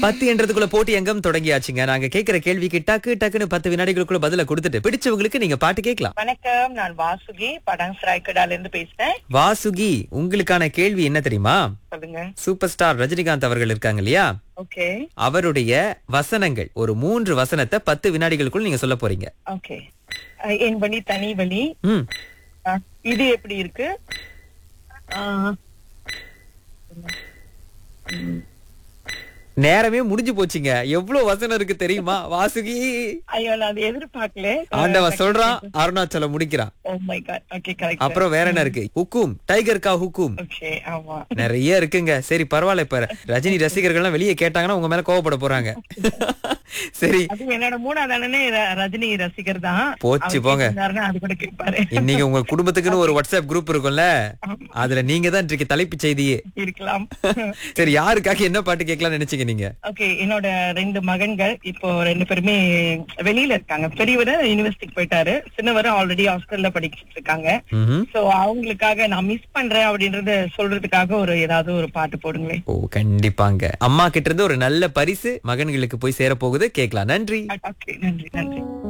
பத்து என்றதுக்குள்ள போட்டி எங்கம் தொடங்கியாச்சுங்க நாங்க கேக்குற கேள்விக்கு டக்கு டக்குன்னு பத்து வினாடிகளுக்குள்ள பதில கொடுத்துட்டு பிடிச்சவங்களுக்கு நீங்க பாட்டு கேட்கலாம் வணக்கம் நான் வாசுகி படாங் ராய்கடால இருந்து பேசுறேன் வாசுகி உங்களுக்கான கேள்வி என்ன தெரியுமா சொல்லுங்க சூப்பர் ஸ்டார் ரஜினிகாந்த் அவர்கள் இருக்காங்க இல்லையா ஓகே அவருடைய வசனங்கள் ஒரு மூன்று வசனத்தை பத்து வினாடிகளுக்குள் நீங்க சொல்ல போறீங்க ஓகே என் வழி தனி வழி ம் அஹ், இது எப்படி இருக்கு அஹ், நேரமே முடிஞ்சு போச்சுங்க எவ்வளவு வசனம் இருக்கு தெரியுமா வாசுகி ஐயோ நான் அதை எதிர்பார்க்கல ஆண்டவன் சொல்றான் அருணாச்சலம் முடிக்கிறான் oh my God okay correct அப்புறம் வேற என்ன இருக்கு ஹுக்கும் டைகர் கா ஹுக்கும் ஓகே ஆமா நிறைய இருக்குங்க சரி பரவாயில்ல இப்ப ரஜினி ரசிகர்கள்லாம் வெளியே கேட்டாங்கன்னா உங்க மேல கோவப்பட போறாங்க சரி அது என்னோட மூணாவது அண்ணனே ர- ரஜினி ரசிகர் தான் போச்சு அவர் போங்க. கேட்டிருந்தாருன்னா அது கூட கேட்பாரு இன்னைக்கு உங்க குடும்பத்துக்குன்னு ஒரு வாட்ஸ்அப் குரூப் இருக்கும்ல அதுல நீங்க தான் இன்றைக்கு தலைப்பு செய்தியே இருக்கலாம் சரி யாருக்காக என்ன பாட்டு கேட்கலாம்னு நினைச்சீங்க நீங்க ஓகே என்னோட ரெண்டு மகன்கள் இப்போ ரெண்டு பேருமே வெளியில இருக்காங்க பெரியவர் யூனிவர்சிட்டிக்கு போயிட்டாரு சின்னவர் ஆல்ரெடி ஹாஸ்டல்ல படிச்சிட்டு இருக்காங்க ம்ஹும். சோ அவங்களுக்காக நான் மிஸ் பண்றேன் அப்படின்றத சொல்றதுக்காக ஒரு ஏதாவது ஒரு பாட்டு போடுங்களேன் ஓ கண்டிப்பாங்க அம்மா கிட்ட இருந்து ஒரு நல்ல பரிசு மகன்களுக்கு போய் சேர போகுது கேட்கலாம் நன்றி ஓகே நன்றி நன்றி